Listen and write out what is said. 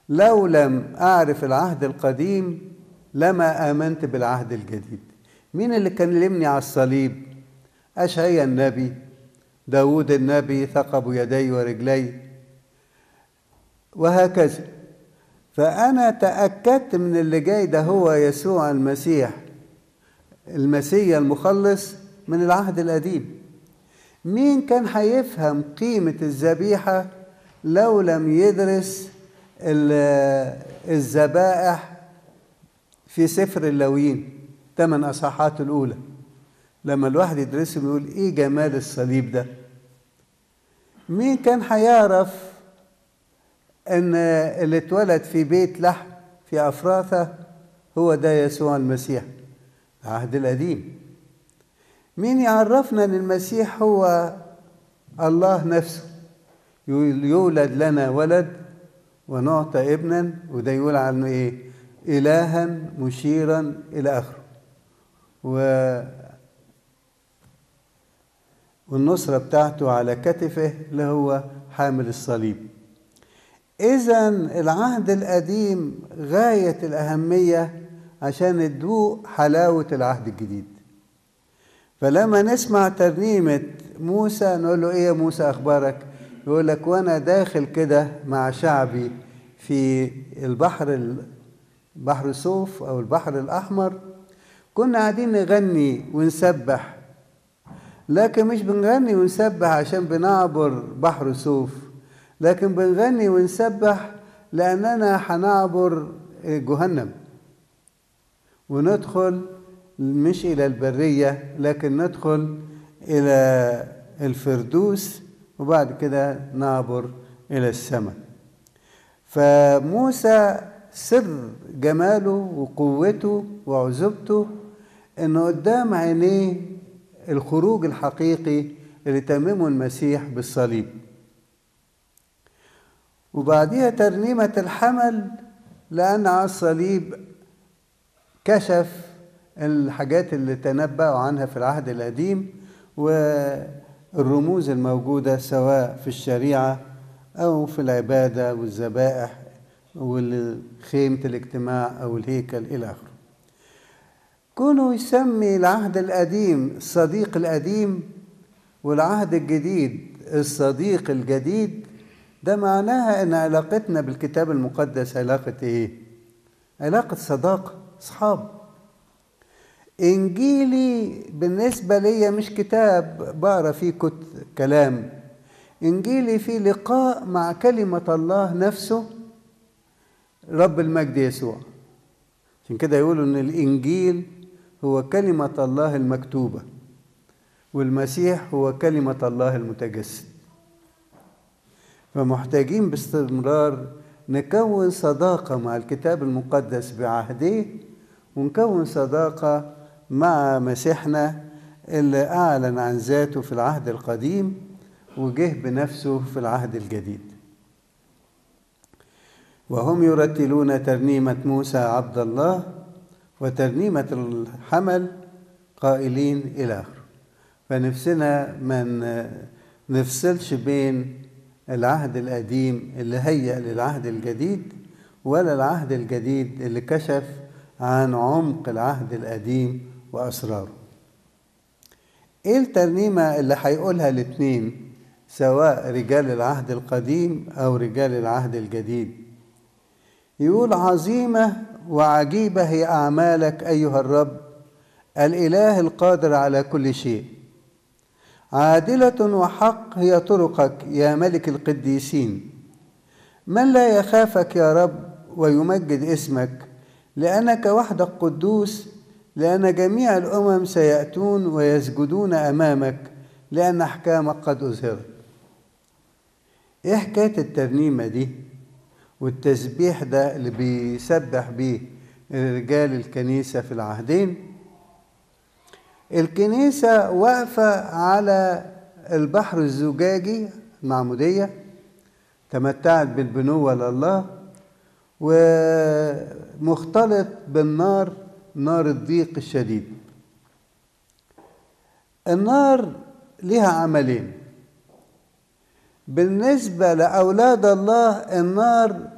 لو لم أعرف العهد القديم لما آمنت بالعهد الجديد مين اللي كلمني على الصليب أشعيا النبي داود النبي ثقب يدي ورجلي وهكذا فأنا تأكدت من اللي جاي ده هو يسوع المسيح المسيح المخلص من العهد القديم مين كان هيفهم قيمة الذبيحة لو لم يدرس الذبائح في سفر اللويين ثمان أصحاحات الأولى لما الواحد يدرسهم يقول إيه جمال الصليب ده مين كان هيعرف ان اللي اتولد في بيت لحم في افراثه هو ده يسوع المسيح العهد القديم مين يعرفنا ان المسيح هو الله نفسه يولد لنا ولد ونعطى ابنا وده يقول عنه ايه الها مشيرا الى اخره و والنصرة بتاعته على كتفه اللي هو حامل الصليب إذا العهد القديم غاية الأهمية عشان تدوق حلاوة العهد الجديد فلما نسمع ترنيمة موسى نقول له إيه يا موسى أخبارك يقول لك وأنا داخل كده مع شعبي في البحر بحر صوف أو البحر الأحمر كنا قاعدين نغني ونسبح لكن مش بنغني ونسبح عشان بنعبر بحر صوف لكن بنغني ونسبح لأننا هنعبر جهنم وندخل مش إلى البرية لكن ندخل إلى الفردوس وبعد كده نعبر إلى السماء فموسى سر جماله وقوته وعزوبته انه قدام عينيه الخروج الحقيقي اللي تممه المسيح بالصليب وبعديها ترنيمة الحمل لأن على الصليب كشف الحاجات اللي تنبأوا عنها في العهد القديم والرموز الموجودة سواء في الشريعة أو في العبادة والذبائح وخيمة الاجتماع أو الهيكل إلى آخره كونه يسمي العهد القديم الصديق القديم والعهد الجديد الصديق الجديد ده معناها ان علاقتنا بالكتاب المقدس علاقة ايه علاقة صداقة اصحاب انجيلي بالنسبة لي مش كتاب بقرا فيه كت كلام انجيلي فيه لقاء مع كلمة الله نفسه رب المجد يسوع عشان كده يقولوا ان الانجيل هو كلمة الله المكتوبة والمسيح هو كلمة الله المتجسد فمحتاجين باستمرار نكون صداقة مع الكتاب المقدس بعهديه ونكون صداقة مع مسيحنا اللي أعلن عن ذاته في العهد القديم وجه بنفسه في العهد الجديد وهم يرتلون ترنيمة موسى عبد الله وترنيمة الحمل قائلين إلى آخره فنفسنا ما نفصلش بين العهد القديم اللي هيأ للعهد الجديد ولا العهد الجديد اللي كشف عن عمق العهد القديم وأسراره ايه الترنيمة اللي هيقولها الاتنين سواء رجال العهد القديم أو رجال العهد الجديد يقول عظيمة وعجيبة هي أعمالك أيها الرب الإله القادر على كل شيء عادلة وحق هي طرقك يا ملك القديسين من لا يخافك يا رب ويمجد اسمك لأنك وحدك قدوس لأن جميع الأمم سيأتون ويسجدون أمامك لأن أحكامك قد أظهرت إيه حكاية الترنيمة دي والتسبيح ده اللي بيسبح بيه رجال الكنيسة في العهدين الكنيسة واقفة على البحر الزجاجي المعمودية تمتعت بالبنوة لله ومختلط بالنار نار الضيق الشديد النار لها عملين بالنسبة لأولاد الله النار